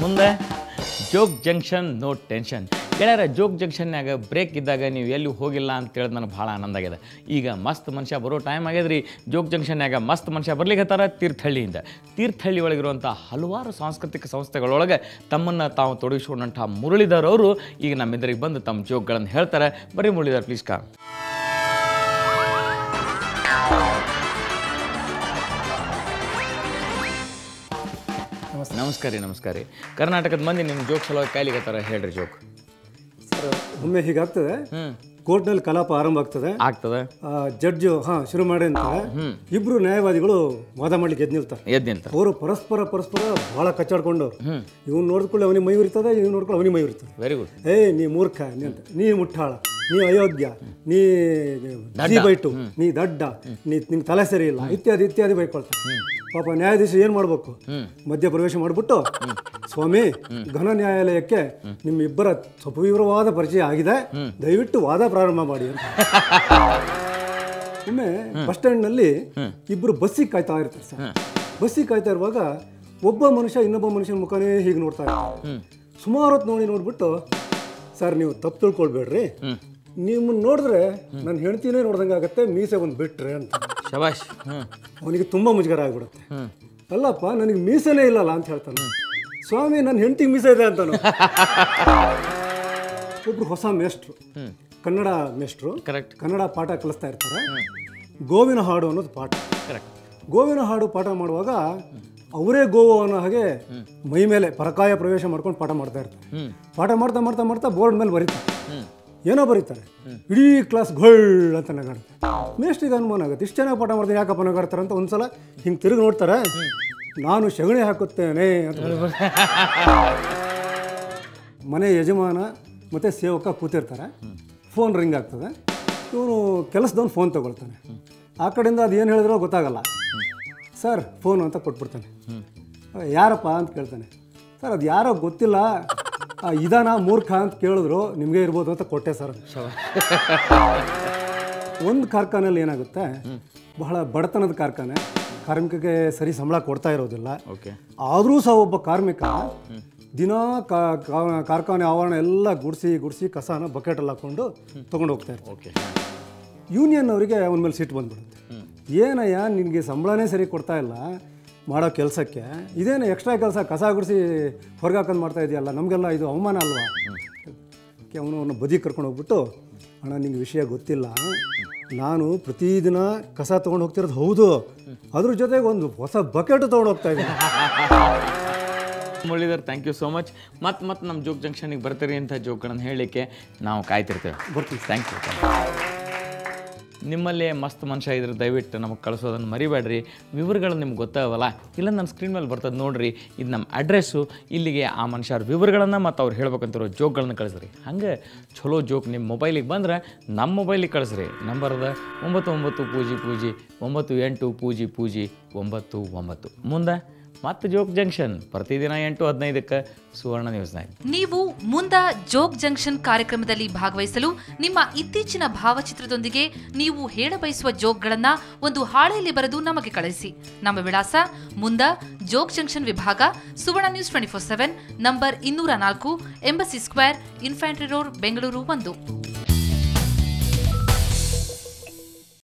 ಮುಂದೆ Jog junction no tension ಗೆಳೆಯರ Jog ಜಂಕ್ಷನ್ಯಾಗ break ಇದ್ದಾಗ ನೀವು ಎಲ್ಲಿ ಹೋಗಿಲ್ಲ ಅಂತ ಹೇಳಿದ್ ನನಗೆ ಭಾಳ ಆನಂದ ಆಗಿದೆ ಈಗ ಮಸ್ತ್ ಮನುಷ್ಯ ಬರೋ ಟೈಮ್ ಆಗ್ಯದ್ರಿ ಜೋಗ್ ಜಂಕ್ಷನ್ಯಾಗ ಮಸ್ತ್ ಮನುಷ್ಯ ಬರ್ಲಿಕ್ಕತ್ತಾರ ತೀರ್ಥಹಳ್ಳಿಯಿಂದ ತೀರ್ಥಹಳ್ಳಿ ಒಳಗಿರುವಂಥ ಹಲವಾರು ಸಾಂಸ್ಕೃತಿಕ ಸಂಸ್ಥೆಗಳೊಳಗೆ ತಮ್ಮನ್ನು ತಾವು ತೊಡಗಿಸ್ಕೊಂಡಂಥ ಮುರಳೀಧರ್ ಅವರು ಈಗ ನಮ್ಮೆದುರಿಗೆ ಬಂದು ತಮ್ಮ ಜೋಕ್ಗಳನ್ನು ಹೇಳ್ತಾರೆ ಬರೀ ಮುರಳೀಧರ್ ಪ್ಲೀಸ್ ಕಾ ನಮಸ್ಕಾರ ರೀ ನಮಸ್ಕಾರ ರೀ ಕರ್ನಾಟಕದ ಮಂದಿ ನಿಮ್ಮ ಜೋಕ್ ಸಲುವಾಗಿ ಕಾಯ್ಲಿಕತ್ತಾರ ಹೇಳ್ರಿ ಜೋಕ್ ಸರ್ ಒಮ್ಮೆ ಹೀಗಾಗ್ತದೆ ಹ್ಞೂ ಕೋರ್ಟ್ನಲ್ಲಿ ಕಲಾಪ ಆರಂಭ ಆಗ್ತದೆ ಆಗ್ತದ ಜಡ್ಜು ಹಾ ಶುರು ಮಾಡಿ ಅಂತಾರೆ ಇಬ್ರು ನ್ಯಾಯವಾದಿಗಳು ವಾದ ಮಾಡ್ಲಿಕ್ಕೆ ಎದ್ದು ನಿಲ್ತಾರೆ ಎದ್ದು ನಿಂತ ಅವರು ಪರಸ್ಪರ ಪರಸ್ಪರ ಬಹಳ ಕಚ್ಚಾಡ್ಕೊಂಡವ್ರು ಇವ್ನು ನೋಡಿದ್ಕೊಳ್ಳಿ ಅವನಿಗೆ ಮೈ ಉರಿತದೆ ಇವ್ನು ನೋಡ್ಕೊಳ್ಳಿ ಅವನಿಗೆ ಮೈ ಉರಿತದೆ ವೆರಿ ಗುಡ್ ಏ ನೀ ಮೂರ್ಖ ನೀ ಅಂತ ನೀ ಮುಟ್ಟಾಳ ನೀ ಅಯೋಗ್ಯ ನೀ ಜಿ ಬೈಟು ನೀ ದಡ್ಡ ನೀ ನಿಂಗೆ ತಲೆ ಸರಿ ಇಲ್ಲ ಇತ್ಯಾದಿ ಇತ್ಯಾದಿ ಬೈಕೊಳ್ತಾರೆ ಪಾಪ ನ್ಯಾಯಾಧೀಶ ಏನು ಮಾಡಬೇಕು ಮಧ್ಯ ಪ್ರವೇಶ ಮಾಡಿಬಿಟ್ಟು ಸ್ವಾಮಿ ಘನ ನ್ಯಾಯಾಲಯಕ್ಕೆ ನಿಮ್ಮಿಬ್ಬರ ಸ್ವಪವಿವರವಾದ ಪರಿಚಯ ಆಗಿದೆ ದಯವಿಟ್ಟು ವಾದ ಪ್ರಾರಂಭ ಮಾಡಿ ಅಂತ ಒಮ್ಮೆ ಬಸ್ ಸ್ಟ್ಯಾಂಡ್ನಲ್ಲಿ ಇಬ್ಬರು ಬಸ್ಸಿಗೆ ಕಾಯ್ತಾ ಇರ್ತಾರೆ ಸರ್ ಬಸ್ಸಿಗೆ ಕಾಯ್ತಾ ಇರುವಾಗ ಒಬ್ಬ ಮನುಷ್ಯ ಇನ್ನೊಬ್ಬ ಮನುಷ್ಯನ ಮುಖನೇ ಹೀಗೆ ನೋಡ್ತಾ ಇರ್ತಾರೆ ಸುಮಾರು ಹೊತ್ತು ನೋಡಿ ನೋಡ್ಬಿಟ್ಟು ಸರ್ ನೀವು ತಪ್ಪು ತಿಳ್ಕೊಳ್ಬೇಡ್ರಿ ನಿಮ್ಮನ್ನ ನೋಡಿದ್ರೆ ನನ್ನ ಹೆಂಡ್ತಿನೇ ನೋಡ್ದಂಗೆ ಆಗತ್ತೆ ಮೀಸೆ ಒಂದು ಬಿಟ್ರೆ ಅಂತ ಶಬಾಷ್ ಹ್ಞೂ ಅವನಿಗೆ ತುಂಬ ಮುಜುಗರ ಆಗ್ಬಿಡುತ್ತೆ ಅಲ್ಲಪ್ಪ ನನಗೆ ಮೀಸೆನೇ ಇಲ್ಲಲ್ಲ ಅಂತ ಹೇಳ್ತಾನೆ ಸ್ವಾಮಿ ನನ್ನ ಹೆಂಡತಿಗೆ ಮೀಸೆ ಇದೆ ಅಂತಾನು ಒಬ್ರು ಹೊಸ ಮೇಷ್ಟ್ರು ಕನ್ನಡ ಮೇಷ್ಟ್ರು ಕರೆಕ್ಟ್ ಕನ್ನಡ ಪಾಠ ಕಲಿಸ್ತಾ ಇರ್ತಾರೆ ಗೋವಿನ ಹಾಡು ಅನ್ನೋದು ಪಾಠ ಕರೆಕ್ಟ್ ಗೋವಿನ ಹಾಡು ಪಾಠ ಮಾಡುವಾಗ ಅವರೇ ಗೋವು ಅನ್ನೋ ಹಾಗೆ ಮೈ ಮೇಲೆ ಪರಕಾಯ ಪ್ರವೇಶ ಮಾಡ್ಕೊಂಡು ಪಾಠ ಮಾಡ್ತಾ ಇರ್ತಾರೆ ಹ್ಞೂ ಪಾಠ ಮಾಡ್ತಾ ಮಾಡ್ತಾ ಮಾಡ್ತಾ ಬೋರ್ಡ್ ಮೇಲೆ ಬರೀತಾರೆ ಹ್ಞೂ ಏನೋ ಬರೀತಾರೆ ಇಡೀ ಕ್ಲಾಸ್ ಘೊಳ್ ಅಂತ ನಗಾಡ್ತಾರೆ ಮೇಷ್ಟಿಗೆ ಅನುಮಾನ ಆಗುತ್ತೆ ಇಷ್ಟು ಚೆನ್ನಾಗಿ ಪಾಠ ಮಾಡ್ತಾರೆ ಯಾಕಪ್ಪ ನಗಾಡ್ತಾರೆ ಅಂತ ಒಂದ್ಸಲ ಹಿಂಗೆ ತಿರುಗಿ ನೋಡ್ತಾರೆ ನಾನು ಸಗಣಿ ಹಾಕುತ್ತೇನೆ ಅಂತ ಬರೀತಾರೆ. ಮನೆ ಯಜಮಾನ ಮತ್ತು ಸೇವಕ ಕೂತಿರ್ತಾರೆ ಫೋನ್ ರಿಂಗ್ ಆಗ್ತದೆ ಇವನು ಕೆಲಸದವನು ಫೋನ್ ತಗೊಳ್ತಾನೆ ಆ ಕಡೆಯಿಂದ ಅದು ಏನು ಹೇಳಿದ್ರೋ ಗೊತ್ತಾಗಲ್ಲ ಸರ್ ಫೋನ್ ಅಂತ ಕೊಟ್ಬಿಡ್ತಾನೆ ಯಾರಪ್ಪ ಅಂತ ಕೇಳ್ತಾನೆ ಸರ್ ಅದು ಯಾರೋ ಗೊತ್ತಿಲ್ಲ ಆ, ಇದಾನ ಮೂರ್ಖ ಅಂತ ಕೇಳಿದ್ರು ನಿಮಗೆ ಇರ್ಬೋದು ಅಂತ ಕೊಟ್ಟೆ ಸರ್ ಒಂದು ಕಾರ್ಖಾನೆಯಲ್ಲಿ ಏನಾಗುತ್ತೆ ಬಹಳ ಬಡತನದ ಕಾರ್ಖಾನೆ ಕಾರ್ಮಿಕಗೆ ಸರಿ ಸಂಬಳ ಕೊಡ್ತಾ ಇರೋದಿಲ್ಲ ಓಕೆ ಆದರೂ ಸಹ ಒಬ್ಬ ಕಾರ್ಮಿಕ ದಿನಾ ಕಾ- ಕಾ- ಕಾರ್ಖಾನೆ ಆವರಣ ಎಲ್ಲ ಗುಡಿಸಿ ಗುಡಿಸಿ ಕಸನ ಬಕೆಟಲ್ಲಿ ಹಾಕೊಂಡು ತೊಗೊಂಡು ಹೋಗ್ತಾ ಇರ್ತಾರೆ ಓಕೆ ಯೂನಿಯನ್ ಅವರಿಗೆ ಅವನ ಮೇಲೆ ಸಿಟ್ಟು ಬಂದ್ಬಿಡುತ್ತೆ ಏನಯ್ಯ ನಿನಗೆ ಸಂಬಳನೇ ಸರಿ ಕೊಡ್ತಾ ಇಲ್ಲ ಮಾಡೋ ಕೆಲಸಕ್ಕೆ ಇದೇನು ಎಕ್ಸ್ಟ್ರಾ ಕೆಲಸ ಕಸ ಗುಡಿಸಿ ಹೊರಗೆ ಹಾಕೊಂಡು ಮಾಡ್ತಾ ಇದೆಯಲ್ಲ ನಮಗೆಲ್ಲ ಇದು ಅವಮಾನ ಅಲ್ವಾ ಅವನು ಅವನು ಬದಿ ಕರ್ಕೊಂಡು ಹೋಗ್ಬಿಟ್ಟು ಅಣ್ಣ ನಿಂಗೆ ವಿಷಯ ಗೊತ್ತಿಲ್ಲ ನಾನು ಪ್ರತಿದಿನ ಕಸ ತೊಗೊಂಡು ಹೋಗ್ತಿರೋದು ಹೌದು ಅದ್ರ ಜೊತೆಗೆ ಒಂದು ಹೊಸ ಬಕೆಟ್ ತೊಗೊಂಡು ಹೋಗ್ತಾ ಇದ್ದೀನಿ Muralidhar thank you so much ಮತ್ತೆ ಮತ್ತೆ ನಮ್ಮ ಜೋಗ್ ಜಂಕ್ಷನಿಗೆ ಬರ್ತೀರಿ ಅಂತ ಜೋಕ್ಗಳನ್ನು ಹೇಳಲಿಕ್ಕೆ ನಾವು ಕಾಯ್ತಿರ್ತೇವೆ ಬರ್ತೀವಿ ಥ್ಯಾಂಕ್ ಯು ನಿಮ್ಮಲ್ಲಿ ಮಸ್ತ್ ಮನುಷ್ಯ ಇದ್ರೆ ದಯವಿಟ್ಟು ನಮಗೆ ಕಳಿಸೋದನ್ನು ಮರಿಬೇಡ್ರಿ ವಿವರಗಳು ನಿಮ್ಗೆ ಗೊತ್ತಾವಲ್ಲ ಇಲ್ಲ ನನ್ನ ಸ್ಕ್ರೀನ್ ಮೇಲೆ ಬರ್ತದೆ ನೋಡ್ರಿ ಇದು ನಮ್ಮ ಅಡ್ರೆಸ್ಸು ಇಲ್ಲಿಗೆ ಆ ಮನುಷ್ಯರ ವಿವರಗಳನ್ನು ಮತ್ತು ಅವ್ರು ಹೇಳ್ಬೇಕಂತಿರೋ ಜೋಕ್ಗಳನ್ನ ಕಳಿಸ್ರಿ ಹಂಗೆ ಚಲೋ ಜೋಕ್ ನಿಮ್ಮ ಮೊಬೈಲಿಗೆ ಬಂದ್ರೆ ನಮ್ಮ ಮೊಬೈಲಿಗೆ ಕಳಿಸ್ರಿ ನಂಬರ್ ಅದ ಒಂಬತ್ತು ಒಂಬತ್ತು ಪೂಜಿ ಪೂಜಿ ಒಂಬತ್ತು ಎಂಟು ಪೂಜಿ ಪೂಜಿ ಒಂಬತ್ತು ಒಂಬತ್ತು ಮುಂದೆ ಮತ್ತೆ ಜೋಕ್ ಜಂಕ್ಷನ್ ಪ್ರತಿದಿನ ಎಂಟು ಹದಿನೈದಕ್ಕೆ ಸುವರ್ಣ ನ್ಯೂಸ್ನಾಗ ನೀವು ಮುಂದ ಜೋಗ್ ಜಂಕ್ಷನ್ ಕಾರ್ಯಕ್ರಮದಲ್ಲಿ ಭಾಗವಹಿಸಲು ನಿಮ್ಮ ಇತ್ತೀಚಿನ ಭಾವಚಿತ್ರದೊಂದಿಗೆ ನೀವು ಹೇಳಬಯಸುವ ಜೋಕ್ಗಳನ್ನ ಒಂದು ಹಾಳೆಯಲ್ಲಿ ಬರೆದು ನಮಗೆ ಕಳಿಸಿ ನಮ್ಮ ವಿಳಾಸ ಮುಂದ ಜೋಗ್ ಜಂಕ್ಷನ್ ವಿಭಾಗ Suvarna news twenty four seven number ಇನ್ನೂರ ನಾಲ್ಕು embassy square infantry road Bengaluru ಒಂದು